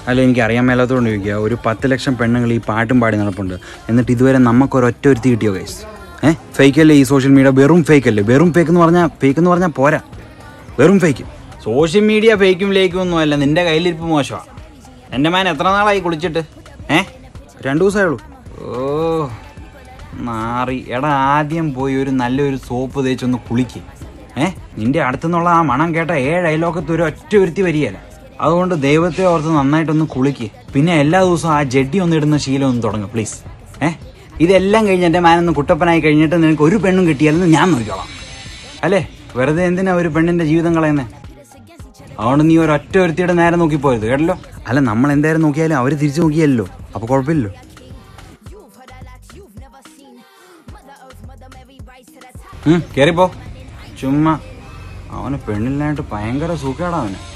അല്ല എനിക്ക് അറിയാൻ മേലാത്തോണ്ട് ചോദിക്കുക ഒരു പത്ത് ലക്ഷം പെണ്ണുങ്ങൾ ഈ പാട്ടും പാടി നടപ്പുണ്ട് എന്നിട്ട് ഇതുവരെ നമുക്ക് ഒരൊറ്റ ഒരുത്തി കിട്ടിയോ ഗൈസ് ഏഹ് ഫേക്ക് അല്ലേ ഈ സോഷ്യൽ മീഡിയ വെറും ഫേക്ക് അല്ലേ വെറും ഫേക്ക് എന്ന് പറഞ്ഞാൽ ഫേക്ക് എന്ന് പറഞ്ഞാൽ പോരാ വെറും ഫേക്ക് സോഷ്യൽ മീഡിയ ഫേക്കും ലേക്കും ഒന്നും അല്ല നിന്റെ കയ്യിലിരിപ്പ് മോശമാണ് എൻ്റെ മാൻ എത്ര നാളായി കുളിച്ചിട്ട് ഏ രണ്ടു ദിവസമേ ഉള്ളൂ ഓ മാറി എടാ ആദ്യം പോയി ഒരു നല്ലൊരു സോപ്പ് തേച്ചൊന്ന് കുളിക്ക് ഏ നിന്റെ അടുത്തുനിന്നുള്ള ആ മണം കേട്ട ഏഴ് അയലോക്കത്ത് ഒരു ഒറ്റ ഒരുത്തി വരികയല്ല അതുകൊണ്ട് ദൈവത്തെ ഓർത്ത് നന്നായിട്ടൊന്ന് കുളിക്ക് പിന്നെ എല്ലാ ദിവസവും ആ ജഡ്ഡി ഒന്ന് ഇടുന്ന ശീലം ഒന്ന് തുടങ്ങും പ്ലീസ് ഏ ഇതെല്ലാം കഴിഞ്ഞ് എൻ്റെ മാനൊന്ന് കുട്ടപ്പനായി കഴിഞ്ഞിട്ട് നിനക്ക് ഒരു പെണ്ണും കിട്ടിയാലെന്ന് ഞാൻ നോക്കിക്കോളാം അല്ലേ വെറുതെ എന്തിനാ ഒരു പെണ്ണിന്റെ ജീവിതം കളയുന്നേ അതുകൊണ്ട് നീ ഒരൊറ്റ ഒരുത്തിയുടെ നേരെ നോക്കി പോയത് കേട്ടല്ലോ അല്ല നമ്മൾ എന്തായാലും നോക്കിയാലും അവര് തിരിച്ചു നോക്കിയല്ലോ അപ്പൊ കുഴപ്പമില്ലല്ലോ ഉം, കേറിപ്പോ ചുമ്മാ അവന് പെണ്ണില്ലായിട്ട് ഭയങ്കര സുഖേടാ അവന്